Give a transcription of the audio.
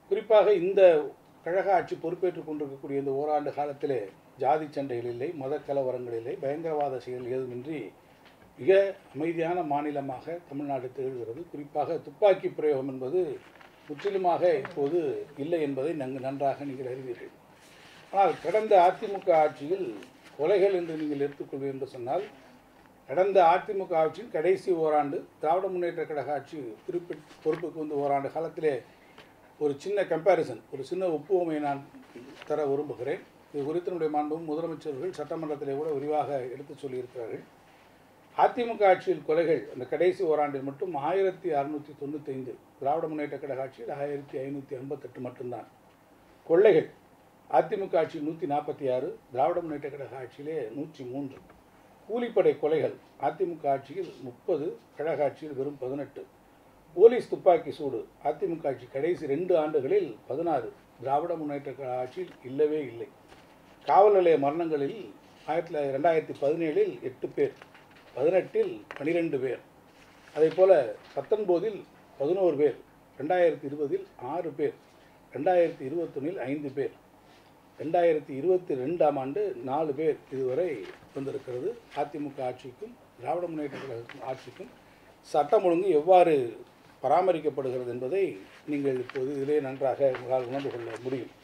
குறிப்பாக இந்த கழக ஆட்சி பொறுப்பேற்றுக் கொண்டிருக்கக்கூடிய இந்த ஓராண்டு காலத்திலே ஜாதி சண்டைகள் இல்லை மத கலவரங்கள் இல்லை பயங்கரவாத செயல் ஏதுமின்றி மிக அமைதியான மாநிலமாக தமிழ்நாடு திகழ்கிறது குறிப்பாக துப்பாக்கி பிரயோகம் என்பது முற்றிலுமாக இப்போது இல்லை என்பதை நன்கு நன்றாக நீங்கள் அறிவீர்கள் ஆனால் கடந்த அதிமுக ஆட்சியில் கொலைகள் என்று நீங்கள் எடுத்துக்கொள்வீர்கள் என்று சொன்னால் கடந்த அதிமுக ஆட்சியின் கடைசி ஓராண்டு திராவிட முன்னேற்ற கழக ஆட்சி குறிப்பிட்ட பொறுப்புக்கு வந்து ஓராண்டு காலத்திலே ஒரு சின்ன கம்பேரிசன் ஒரு சின்ன ஒப்புவமையை நான் தர விரும்புகிறேன் இது குறித்து நம்முடைய மாண்பும் முதலமைச்சர்கள் சட்டமன்றத்திலே கூட விரிவாக எடுத்துச் சொல்லியிருக்கிறார்கள் அதிமுக ஆட்சியில் கொலைகள் அந்த கடைசி ஓராண்டில் மட்டும் ஆயிரத்தி அறுநூற்றி தொண்ணூத்தைந்து திராவிட முன்னேற்ற கழக ஆட்சியில் ஆயிரத்தி ஐநூற்றி ஐம்பத்தெட்டு மட்டும்தான் கொள்ளைகள் அதிமுக ஆட்சியில் நூற்றி நாற்பத்தி ஆறு திராவிட முன்னேற்ற கழக ஆட்சியிலே நூற்றி மூன்று கூலிப்படை கொலைகள் அதிமுக ஆட்சியில் முப்பது கழக ஆட்சியில் வெறும் பதினெட்டு போலீஸ் துப்பாக்கி சூடு அதிமுக ஆட்சி கடைசி ரெண்டு ஆண்டுகளில் பதினாறு திராவிட முன்னேற்ற கழக ஆட்சியில் இல்லவே இல்லை காவல் நிலைய மரணங்களில் ஆயிரத்தி தொள்ளாயிரத்தி ரெண்டாயிரத்தி பதினேழில் எட்டு பேர் பதினெட்டில் பனிரெண்டு பேர் அதே போல் பத்தொன்பதில் பதினோரு பேர் ரெண்டாயிரத்தி இருபதில் ஆறு பேர் ரெண்டாயிரத்தி இருபத்தொன்னில் ஐந்து பேர் ரெண்டாயிரத்தி இருபத்தி ரெண்டாம் ஆண்டு நாலு பேர் இதுவரை வந்திருக்கிறது அதிமுக ஆட்சிக்கும் திராவிட முன்னேற்ற கழக ஆட்சிக்கும் சட்டம் ஒழுங்கு எவ்வாறு பராமரிக்கப்படுகிறது என்பதை நீங்கள் இப்போது இதிலே நன்றாக உங்களால் உணர்ந்து கொள்ள முடியும்